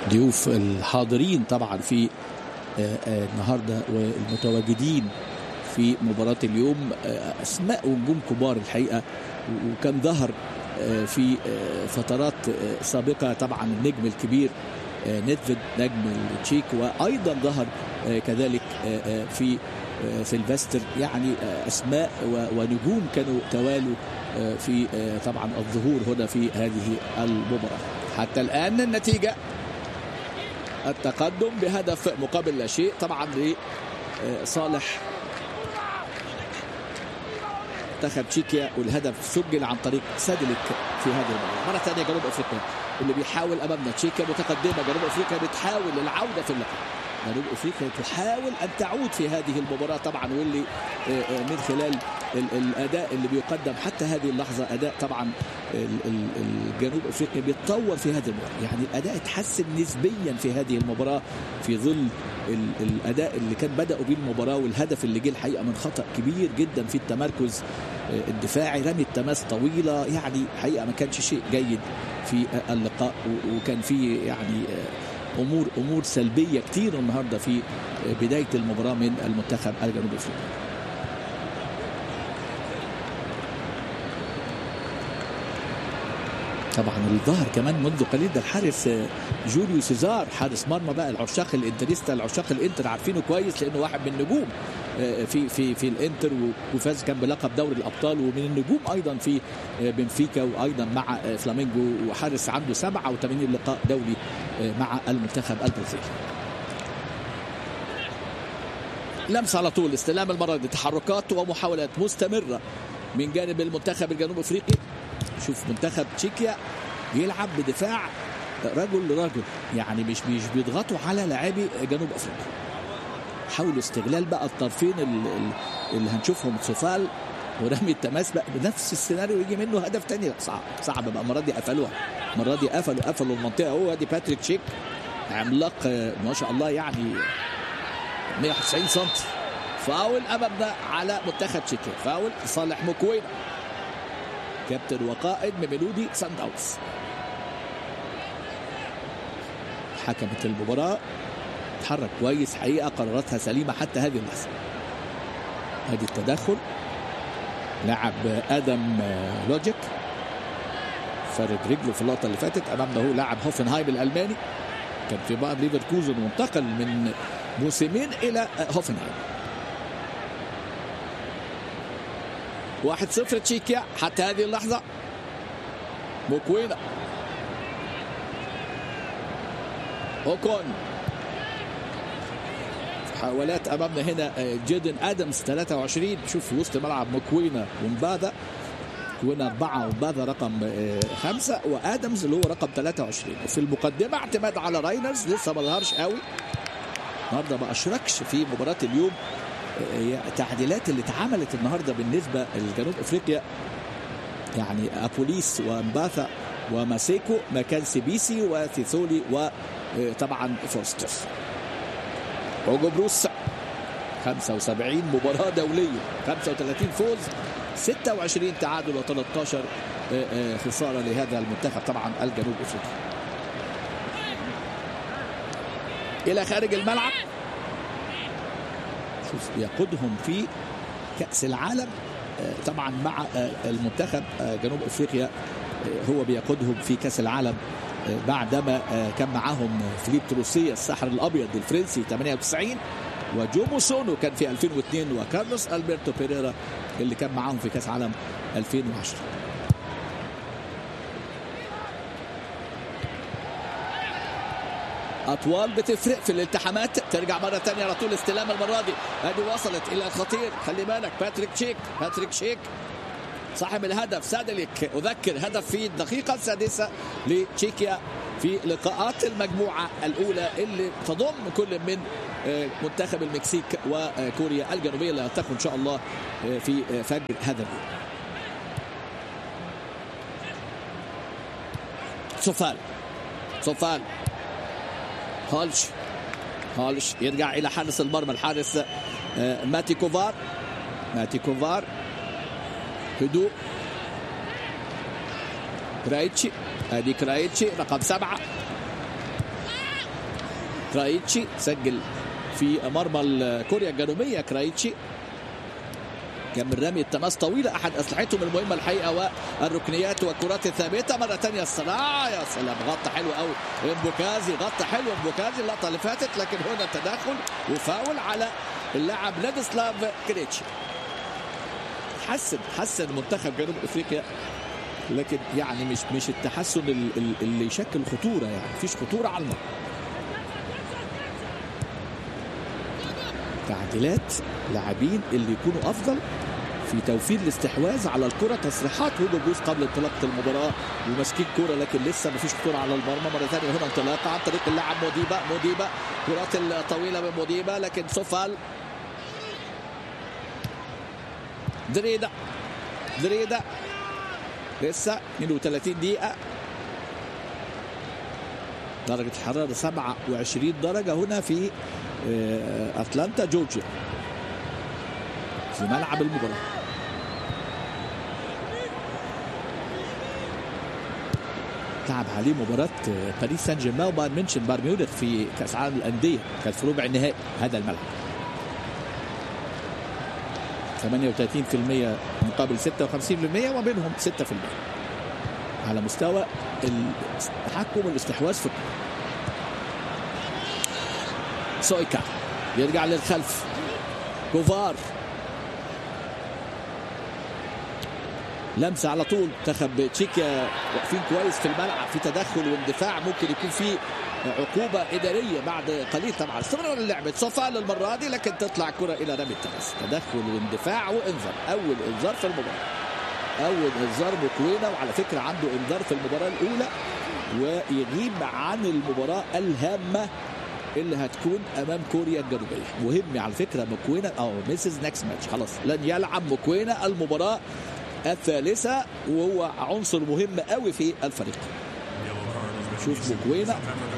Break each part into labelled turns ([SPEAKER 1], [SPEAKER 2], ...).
[SPEAKER 1] ضيوف الحاضرين طبعا في النهارده والمتواجدين في مباراة اليوم أسماء ونجوم كبار الحقيقة وكان ظهر في فترات سابقة طبعا النجم الكبير نيدفيد نجم التشيك وأيضا ظهر كذلك في سيلفستر يعني أسماء ونجوم كانوا توالوا في طبعا الظهور هنا في هذه المباراة حتى الآن النتيجة التقدم بهدف مقابل لا شيء طبعا لصالح منتخب تشيكيا والهدف سجل عن طريق سادلك في هذه المباراه مره ثانيه جنوب افريقيا اللي بيحاول امامنا تشيكيا متقدمه جنوب افريقيا بتحاول العوده في اللقاء جنوب افريقيا تحاول ان تعود في هذه المباراه طبعا واللي من خلال الاداء اللي بيقدم حتى هذه اللحظه اداء طبعا الجنوب افريقيا بيتطور في هذه المباراه يعني الاداء اتحسن نسبيا في هذه المباراه في ظل الاداء اللي كان بداوا بيه المباراه والهدف اللي جه الحقيقه من خطا كبير جدا في التمركز الدفاعي رمي التماس طويله يعني حقيقه ما كانش شيء جيد في اللقاء وكان في يعني امور امور سلبيه كتير النهارده في بدايه المباراه من المنتخب الجنوب افريقي طبعا الظهر كمان منذ قليل ده الحارس جوليو سيزار حارس مرمى بقى العشاق الانتريستا العشاق الانتر عارفينه كويس لانه واحد من النجوم في في في الانتر وفاز كان بلقب دوري الابطال ومن النجوم ايضا في بنفيكا وايضا مع فلامينجو وحارس عنده 87 لقاء دولي مع المنتخب البرازيلي لمسه على طول استلام المره دي تحركات ومحاولات مستمره من جانب المنتخب الجنوب افريقي شوف منتخب تشيكيا يلعب بدفاع رجل لرجل يعني مش مش بيضغطوا على لاعبي جنوب افريقيا حاولوا استغلال بقى الطرفين اللي هنشوفهم سوفال ورمي التماس بقى بنفس السيناريو يجي منه هدف تاني صعب صعب بقى المره دي قفلوها المره دي قفلوا قفلوا المنطقه هو دي باتريك تشيك عملاق ما شاء الله يعني 190 سم فاول امامنا على منتخب تشيكيا فاول لصالح موكوينا كابتن وقائد ميلودي سان داونز حكمت المباراة تحرك كويس حقيقة قراراتها سليمة حتى هذه اللحظة ادي التدخل لعب ادم لوجيك فرد رجله في اللقطة اللي فاتت امامنا هو لاعب هوفنهايم الالماني كان في باير ليفركوزن وانتقل من موسمين الى هوفنهايم واحد صفر تشيكيا حتى هذه اللحظة موكوينا اوكون محاولات امامنا هنا جيدن ادمز 23 شوف وسط ملعب موكوينا ومبادا كوينا أربعة ومبادا رقم خمسة وآدمز اللي هو رقم 23 في المقدمة اعتماد على راينرز لسه ما ظهرش قوي النهارده ما أشركش في مباراة اليوم التعديلات اللي اتعملت النهارده بالنسبه لجنوب افريقيا يعني ابوليس ومباثا وماسيكو مكان سيبيسي وثيثولي وطبعا فورستر اوجو بروس 75 مباراه دوليه 35 فوز 26 تعادل و13 خساره لهذا المنتخب طبعا الجنوب افريقي الى خارج الملعب شوف يقودهم في كأس العالم طبعا مع المنتخب جنوب افريقيا هو بيقودهم في كأس العالم بعدما كان معاهم فيليب تروسيا السحر الابيض الفرنسي 98 وجومو سونو كان في 2002 وكارلوس البرتو بيريرا اللي كان معاهم في كأس عالم 2010 اطوال بتفرق في الالتحامات ترجع مره ثانيه على طول استلام المره دي ادي وصلت الى الخطير خلي بالك باتريك شيك باتريك شيك صاحب الهدف سادليك اذكر هدف في الدقيقه السادسه لتشيكيا في لقاءات المجموعه الاولى اللي تضم كل من منتخب المكسيك وكوريا الجنوبيه اللي هتكون ان شاء الله في فجر هذا اليوم سوفال سوفال هالش هالش يرجع الى حارس المرمى الحارس ماتي كوفار ماتي كوفار هدوء كرايتشي ادي كرايتشي رقم سبعه كرايتشي سجل في مرمى كوريا الجنوبيه كرايتشي كان من رمي التماس طويلة أحد أسلحتهم المهمة الحقيقة والركنيات والكرات الثابتة مرة ثانية الصراع يا سلام غطى حلو قوي امبوكازي غطى حلو امبوكازي اللقطة اللي فاتت لكن هنا تدخل وفاول على اللاعب لادسلاف كريتشي حسن حسن منتخب جنوب افريقيا لكن يعني مش مش التحسن اللي يشكل خطوره يعني مفيش خطوره على المرمى تعديلات لاعبين اللي يكونوا افضل في توفير الاستحواذ على الكره تصريحات هوجو جوز قبل انطلاقه المباراه وماسكين كوره لكن لسه مفيش خطوره على المرمى مره ثانيه هنا انطلاقه عن طريق اللاعب موديبا موديبا كرات الطويله من موديبا لكن سوفال دريدا دريدا لسه 32 دقيقة درجة الحرارة 27 درجة هنا في أتلانتا جورجيا في ملعب المباراة لعب عليه مباراة باريس سان جيرمان وبايرن ميونخ بايرن ميونخ في كأس العالم الأندية كانت في ربع النهائي هذا الملعب 38% مقابل 56% وبينهم 6% على مستوى التحكم والاستحواذ في سويكا يرجع للخلف كوفار لمسه على طول منتخب تشيكيا واقفين كويس في الملعب في تدخل واندفاع ممكن يكون في عقوبة إدارية بعد قليل طبعا استمرار اللعبة صفا للمرة دي لكن تطلع كرة إلى رمي التماس تدخل واندفاع وإنذار أول إنذار في المباراة أول إنذار مكوينة وعلى فكرة عنده إنذار في المباراة الأولى ويغيب عن المباراة الهامة اللي هتكون امام كوريا الجنوبيه مهم على فكره مكوينه او ميسز نكست ماتش خلاص لن يلعب مكوينه المباراه الثالثه وهو عنصر مهم قوي في الفريق شوف مكوينه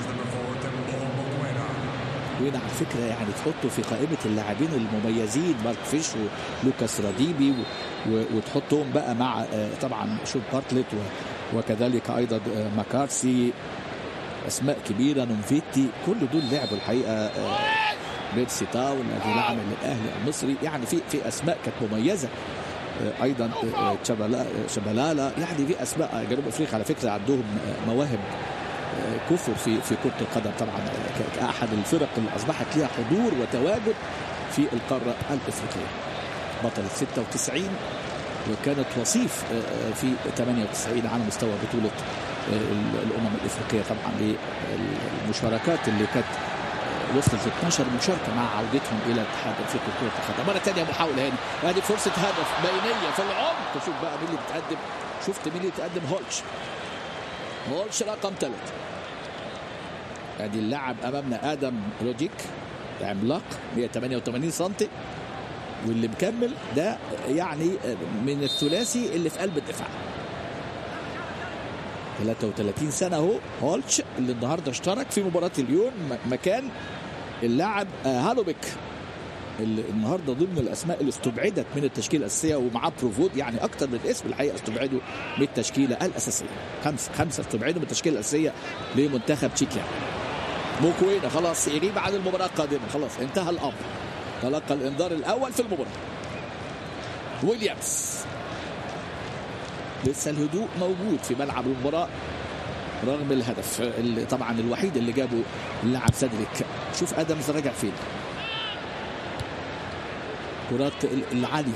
[SPEAKER 1] مكوينه على فكره يعني تحطه في قائمه اللاعبين المميزين مارك فيش ولوكاس راديبي وتحطهم بقى مع طبعا شوف بارتلت وكذلك ايضا ماكارسي اسماء كبيره نونفيتي كل دول لعبوا الحقيقه بيرسي تاون الذي لعب للاهلي المصري يعني في في اسماء كانت مميزه ايضا شبلالا يعني في اسماء جنوب افريقيا على فكره عندهم مواهب كثر في في كره القدم طبعا كاحد الفرق اللي اصبحت لها حضور وتواجد في القاره الافريقيه بطلة 96 وكانت وصيف في 98 على مستوى بطوله الامم الافريقيه طبعا للمشاركات اللي كانت وصلت 12 مشاركه مع عودتهم الى الاتحاد الافريقي لكره القدم مره ثانيه محاوله هنا هذه فرصه هدف بينيه في العمق شوف بقى مين اللي بتقدم شفت مين اللي بتقدم هولش هولش رقم ثلاثة ادي اللاعب امامنا ادم لوجيك عملاق 188 سم واللي مكمل ده يعني من الثلاثي اللي في قلب الدفاع 33 سنه اهو هولتش اللي النهارده اشترك في مباراه اليوم مكان اللاعب هالوبيك اللي النهارده ضمن الاسماء اللي استبعدت من التشكيله الاساسيه ومعاه بروفود يعني اكثر من اسم الحقيقه استبعدوا من التشكيله الاساسيه خمسه خمسه استبعدوا من التشكيله الاساسيه لمنتخب تشيكيا موكوينا خلاص يغيب عن المباراه القادمه خلاص انتهى الامر تلقى الانذار الاول في المباراه ويليامز لسه الهدوء موجود في ملعب المباراه رغم الهدف اللي طبعا الوحيد اللي جابه اللاعب سادريك شوف ادمز راجع فين كرات العاليه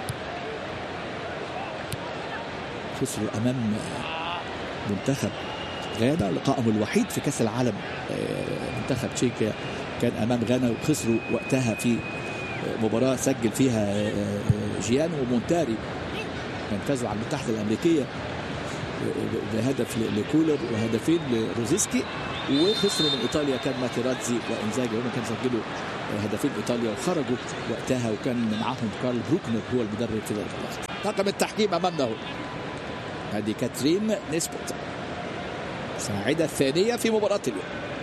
[SPEAKER 1] خسروا امام منتخب غانا لقائهم الوحيد في كاس العالم منتخب تشيكيا كان امام غانا وخسروا وقتها في مباراه سجل فيها جيان ومونتاري كان فازوا على المتحده الامريكيه بهدف لكولر وهدفين لروزيسكي وخسروا من ايطاليا كان ماتيراتزي وانزاجي هم كانوا سجلوا هدفين ايطاليا وخرجوا وقتها وكان معاهم كارل بروكنر هو المدرب في ذلك الوقت طاقم التحكيم امامنا اهو هذه كاترين نسبت الساعده الثانيه في مباراه اليوم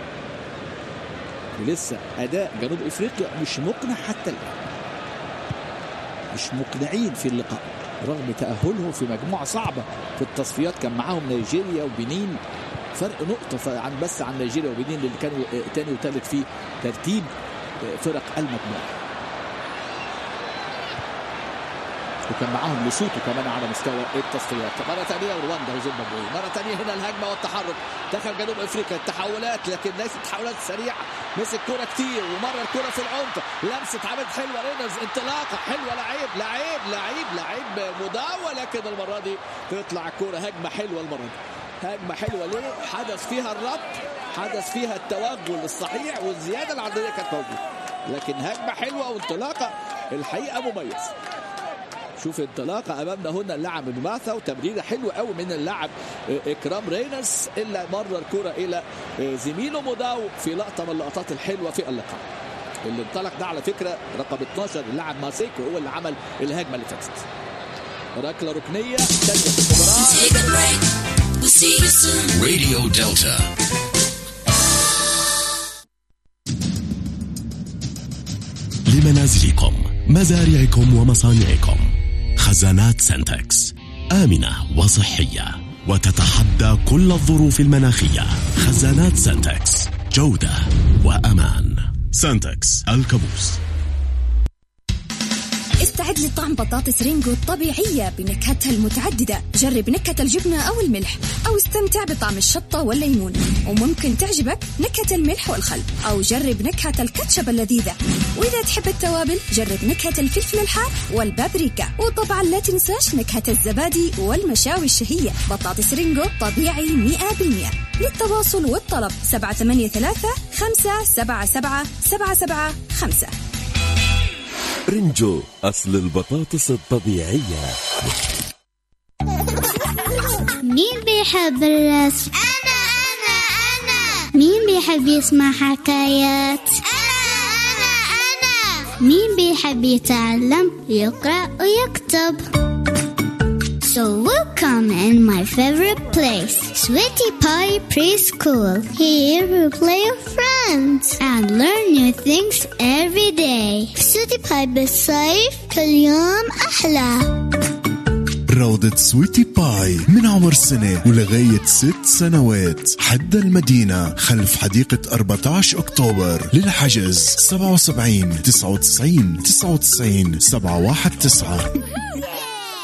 [SPEAKER 1] لسه اداء جنوب افريقيا مش مقنع حتى الان مش مقنعين في اللقاء رغم تاهلهم في مجموعه صعبه في التصفيات كان معاهم نيجيريا وبنين فرق نقطه عن بس عن نيجيريا وبنين اللي كانوا ثاني وثالث في ترتيب فرق المجموعه وكان معاهم لسوتو كمان على مستوى التصفيات مره ثانيه رواندا وزيمبابوي مره ثانيه هنا الهجمه والتحرك دخل جنوب افريقيا التحولات لكن ليست تحولات سريعه مسك كرة كتير ومره الكرة في العمق لمسه عملت حلوه رينرز انطلاقه حلوه لعيب لعيب لعيب لعيب مداوى لكن المره دي تطلع الكرة هجمه حلوه المره دي هجمه حلوه ليه؟ حدث فيها الربط حدث فيها التوغل الصحيح والزياده العدديه كانت موجوده لكن هجمه حلوه وانطلاقه الحقيقه مميز شوف انطلاقه امامنا هنا اللاعب المباثة وتمريره حلوه قوي من اللاعب اكرام رينرز الا مرر الكره الى زميله موداو في لقطه من اللقطات الحلوه في اللقاء اللي انطلق ده على فكره رقم 12 اللاعب ماسيكو هو اللي عمل الهجمه اللي فاتت ركله ركنيه ثانيه في المباراه
[SPEAKER 2] Radio Delta. لمنازلكم مزارعكم ومصانعكم خزانات سنتكس آمنة وصحية وتتحدى كل الظروف المناخية خزانات سنتكس جودة وأمان سنتكس الكابوس
[SPEAKER 3] استعد لطعم بطاطس رينجو الطبيعية بنكهتها المتعددة جرب نكهة الجبنة أو الملح أو استمتع بطعم الشطة والليمون وممكن تعجبك نكهة الملح والخل أو جرب نكهة الكاتشب اللذيذة وإذا تحب التوابل جرب نكهة الفلفل الحار والبابريكا وطبعا لا تنساش نكهة الزبادي والمشاوي الشهية بطاطس رينجو طبيعي 100% للتواصل والطلب 783 5 7 7 7 7 5
[SPEAKER 4] رنجو أصل البطاطس الطبيعية
[SPEAKER 5] مين بيحب الرسم؟
[SPEAKER 6] أنا أنا أنا
[SPEAKER 5] مين بيحب يسمع حكايات؟
[SPEAKER 6] أنا أنا أنا
[SPEAKER 5] مين بيحب يتعلم يقرأ ويكتب؟ So welcome in my favorite place, Sweetie Pie Preschool. Here we play with friends and learn new things every day. Sweetie Pie بالصيف كل يوم أحلى.
[SPEAKER 7] روضة سويتي باي من عمر سنة ولغاية ست سنوات حد المدينة خلف حديقة 14 أكتوبر للحجز 77 99 99 719